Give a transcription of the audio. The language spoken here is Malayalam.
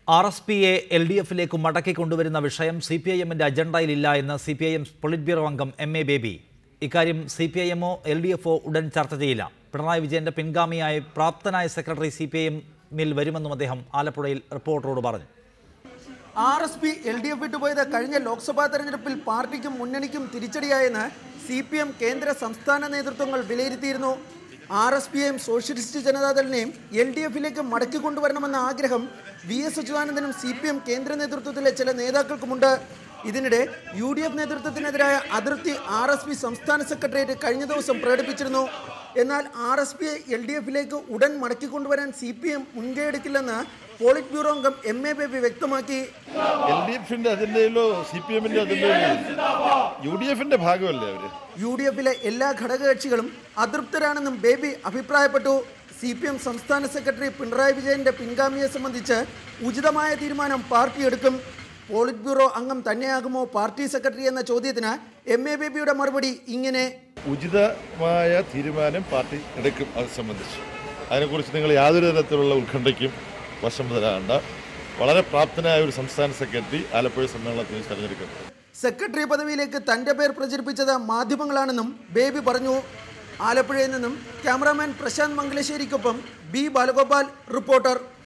ആർ എസ് പിയെ എൽ ഡി എഫിലേക്ക് മടക്കി കൊണ്ടുവരുന്ന വിഷയം സി പി ഐ എമ്മിൻ്റെ അജണ്ടയിലില്ല എന്ന് C P I M politburo അംഗം എം എ ബേബി ഇക്കാര്യം സി പി ഐ എമ്മോ എൽ ഡി എഫോ ഉടൻ ചർച്ച ചെയ്യില്ല പിണറായി വിജയന്റെ പിൻഗാമിയായി പ്രാപ്തനായ സെക്രട്ടറി സി പി ഐ എമ്മിൽ വരുമെന്നും അദ്ദേഹം ആലപ്പുഴയിൽ റിപ്പോർട്ടറോട് പറഞ്ഞു R S P L D F വിട്ടുപോയത് കഴിഞ്ഞ ലോക്സഭാ തെരഞ്ഞെടുപ്പിൽ പാർട്ടിക്കും മുന്നണിക്കും തിരിച്ചടിയായെന്ന് സി പി എം കേന്ദ്ര സംസ്ഥാന നേതൃത്വങ്ങൾ വിലയിരുത്തിയിരുന്നു ആർ എസ് പിയെയും സോഷ്യലിസ്റ്റ് ജനതാദളിനെയും എൽ ഡി എഫിലേക്ക് മടക്കി കൊണ്ടുവരണമെന്ന ആഗ്രഹം വി എസ് അച്യുതാനന്ദനും സി പി എം കേന്ദ്ര നേതൃത്വത്തിലെ ചില നേതാക്കൾക്കുമുണ്ട് ഇതിനിടെ യു ഡി എഫ് നേതൃത്വത്തിനെതിരായ അതിർത്തി ആർ എസ് പി സംസ്ഥാന സെക്രട്ടേറിയറ്റ് കഴിഞ്ഞ ദിവസം പ്രകടിപ്പിച്ചിരുന്നു എന്നാൽ ആർ എസ് പിയെ എൽ ഡി എഫിലേക്ക് ഉടൻ മടക്കിക്കൊണ്ടുവരാൻ സി പി എം മുൻകൈയെടുക്കില്ലെന്ന് പോളിറ്റ് ബ്യൂറോ അംഗം എം എ ബേബി വ്യക്തമാക്കി എൽ ഡി എഫിന്റെ അജണ്ടയിലോ സി പി എമ്മിന്റെ അജണ്ടയിലോ യു ഡി എഫിന്റെ ഭാഗമല്ലേ അവര് യു ഡി എഫിലെ എല്ലാ ഘടകകക്ഷികളും അതൃപ്തരാണെന്നും ബേബി അഭിപ്രായപ്പെട്ടു സി പി എം സംസ്ഥാന സെക്രട്ടറി പിണറായി വിജയന്റെ പിൻഗാമിയെ സംബന്ധിച്ച് ഉചിതമായ തീരുമാനം പാർട്ടി എടുക്കും പോളിറ്റ് ബ്യൂറോ അംഗം തന്നെയാകുമോ പാർട്ടി സെക്രട്ടറി എന്ന ചോദ്യത്തിന് എം എ ബേബിയുടെ മറുപടി ഇങ്ങനെ ഉചിതമായ തീരുമാനം പാർട്ടി എടുക്കും അത് സംബന്ധിച്ച് അതിനെക്കുറിച്ച് നിങ്ങൾ യാതൊരു തരത്തിലുള്ള ഉത്കണ്ഠയ്ക്കും വശം മുതലാകണ്ട വളരെ പ്രാപ്തനായ ഒരു സംസ്ഥാന സെക്രട്ടറി ആലപ്പുഴ സമ്മേളനത്തിന് തെരഞ്ഞെടുക്കും സെക്രട്ടറി പദവിയിലേക്ക് തന്റെ പേർ പ്രചരിപ്പിച്ചത് മാധ്യമങ്ങളാണെന്നും ബേബി പറഞ്ഞു ആലപ്പുഴയിൽ നിന്നും ക്യാമറാമാൻ പ്രശാന്ത് മംഗലശ്ശേരിക്കൊപ്പം ബി ബാലഗോപാൽ റിപ്പോർട്ടർ